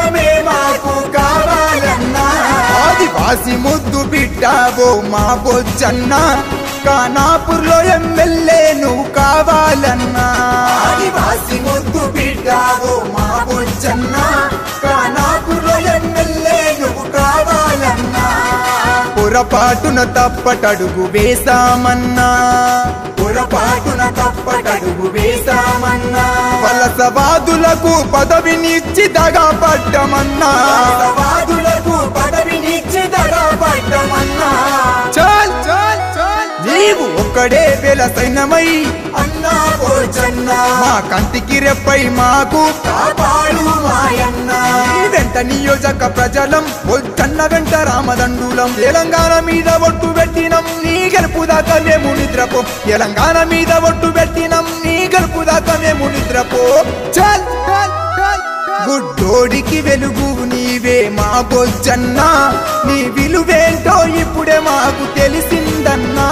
రాజ్యమే మాకు కావాలన్నా ఆదివాసి ముద్దు బిడ్డావో మా బొజ్జన్న కానాపూర్లో ఎమ్మెల్యే నువ్వు కావాలన్నా ఆదివాసి ముద్దు బిడ్డావో మా బొజ్జన్న కానాపులో ఎమ్మెల్యే నువ్వు కావాలన్నా పొరపాటున తప్పటడుగు వేశామన్నా పొరపాటున తప్పటడుగు వేశామన్నా వలసవాదులకు పదవినిచ్చి దగా పడ్డమన్నా వాదులకు పదవినిచ్చి దగా పడ్డమన్నా చాల్ చాల్ చాల్ నీవు ఒక్కడే వెలసైనమై అన్నా బొజ్జన్నా మా కంటికి రెప్పై మాకు కాపాడు మాయన్న ఈ వెంట నియోజక ప్రజలం వద్దన్న వెంట రామదండులం తెలంగాణ మీద ఒట్టు పెట్టినం నీ గెలుపు దాకా మేము నిద్రపో తెలంగాణ మీద ఒట్టు పెట్టినం నీ గెలుపు దాకా మేము నిద్రపో చల్ చల్, చల్, చల్. గుడ్డోడికి వెలుగు నీవే మా బొజ్జన్న నీ విలువేంటో ఇప్పుడే మాకు తెలిసిందన్నా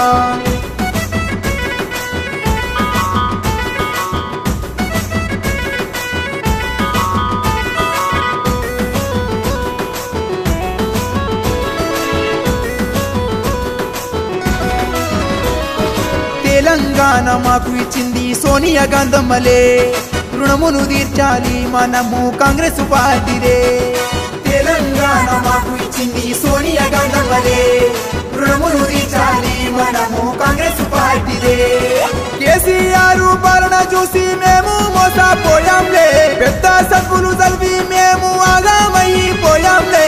తెలంగాణ మాకు ఇచ్చింది సోనియా గాంధమ్మలే రుణమును తీర్చాలి మనము కాంగ్రెస్ పార్టీదే తెలంగాణ మాకు ఇచ్చింది సోనియా గాంధమ్మలే రుణములు తీర్చాలి మనము కాంగ్రెస్ పార్టీదే కేసీఆర్ పాలన చూసి మేము మోసపోయాంలే పెద్ద సబ్బులు చదివి మేము ఆగామైపోయాంలే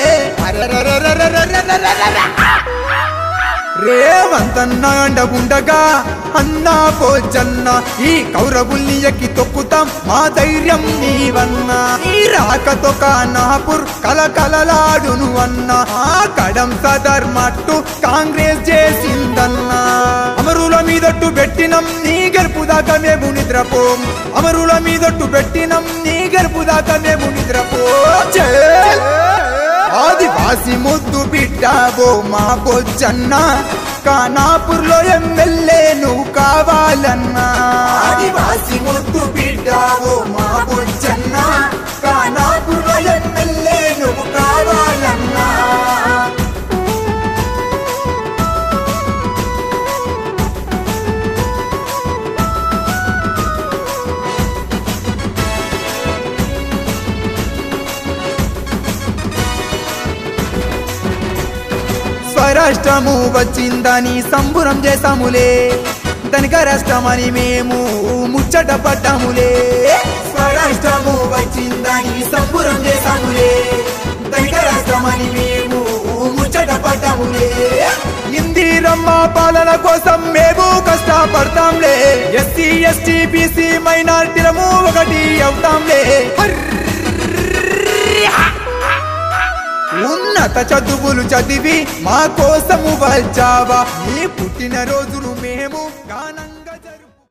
రేవంతన్న అండగుండగా అన్నా పోజన్న ఈ కౌరవుల్ని ఎక్కి తొక్కుతాం మా ధైర్యం నీవన్నా ఈ రాకతో కానాపూర్ కలకలలాడును అన్నా ఆ కడం సదర్ మట్టు కాంగ్రెస్ చేసిందన్నా అమరుల మీదట్టు పెట్టినం నీ గెలుపు దాకా మేము నిద్రపోం అమరుల మీదట్టు పెట్టినం నీ గెలుపు దాకా మేము నిద్రపోం చెల్. ఆదివాసి ముద్దు బిడ్డావో మా బొజ్జన్న కానాపూర్లో ఎమ్మెల్యే నువ్వు కావాలన్నా ఆదివాసి ముద్దు బిడ్డావో మా బొజ్జన్న కానాపులో ఎమ్మెల్యే నువ్వు కావాలన్నా స్వరాష్ట్రము వచ్చిందని సంబురం చేసాములే ధనిక రాష్ట్రమని మేము ముచ్చట పడ్డాములే స్వరాష్ట్రము వచ్చిందని సంబురం చేశాములే ధనిక రాష్ట్రమని మేము ముచ్చట పడ్డాములే ఇందిరమ్మ పాలన కోసం మేము కష్టపడతాంలే ఎస్సీ ఎస్టీ బీసీ మైనార్టీలము ఒకటి అవుతాంలే ఉన్నత చదువులు చదివి మా కోసము వచ్చావా నీ పుట్టిన రోజులు